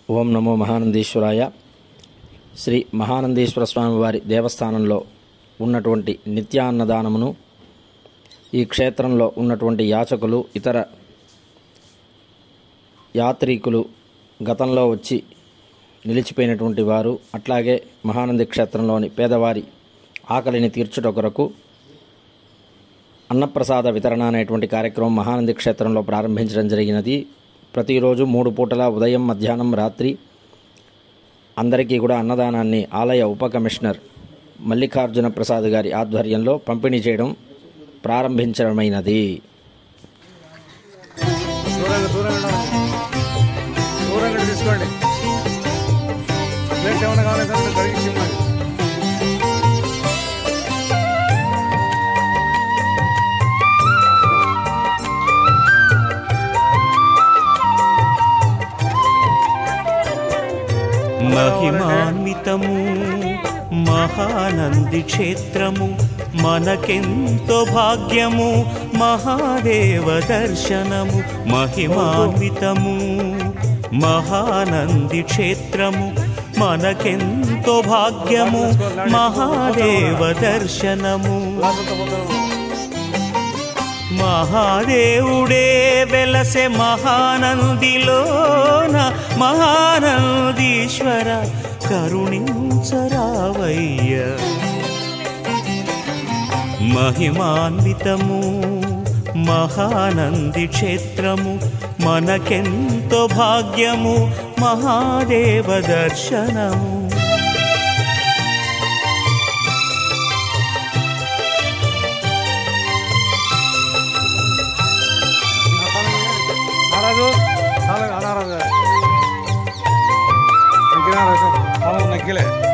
ఓం నమో మహానందీశ్వరాయ శ్రీ మహానందీశ్వర స్వామి వారి దేవస్థానంలో ఉన్నటువంటి నిత్యాన్నదానమును ఈ క్షేత్రంలో ఉన్నటువంటి యాచకులు ఇతర యాత్రికులు గతంలో వచ్చి నిలిచిపోయినటువంటి వారు అట్లాగే మహానంది క్షేత్రంలోని పేదవారి ఆకలిని తీర్చుట కొరకు అన్నప్రసాద వితరణ అనేటువంటి కార్యక్రమం మహానంది క్షేత్రంలో ప్రారంభించడం జరిగినది ప్రతిరోజు మూడు పూటల ఉదయం మధ్యాహ్నం రాత్రి అందరికీ కూడా అన్నదానాన్ని ఆలయ ఉప కమిషనర్ మల్లికార్జున ప్రసాద్ గారి ఆధ్వర్యంలో పంపిణీ చేయడం ప్రారంభించడమైనది దూరంగా దూరంగా ఉండాలి. దూరంగా తీసుకోండి ప్లేట్ ఏమైనా కావాలి కదా కడిగించి ఇవ్వండి మహిమాన్వితము మహానంది క్షేత్రము మనకెంతో భాగ్యము మహాదేవ దర్శనము మహిమాన్వితము మహానంది క్షేత్రము మనకెంతో భాగ్యము మహాదేవ దర్శనము గ్లాసులతో పోతాను మహాదేవుడే వెలసె మహానందిలోన మహానందీశ్వర కరుణించరావయ్య మహిమాన్వితము మహానంది క్షేత్రము మనకెంతో భాగ్యము మహాదేవ దర్శనము నారాజు చాలా అనారాజు నగ్గినారాజు చాలా నగ్గిలే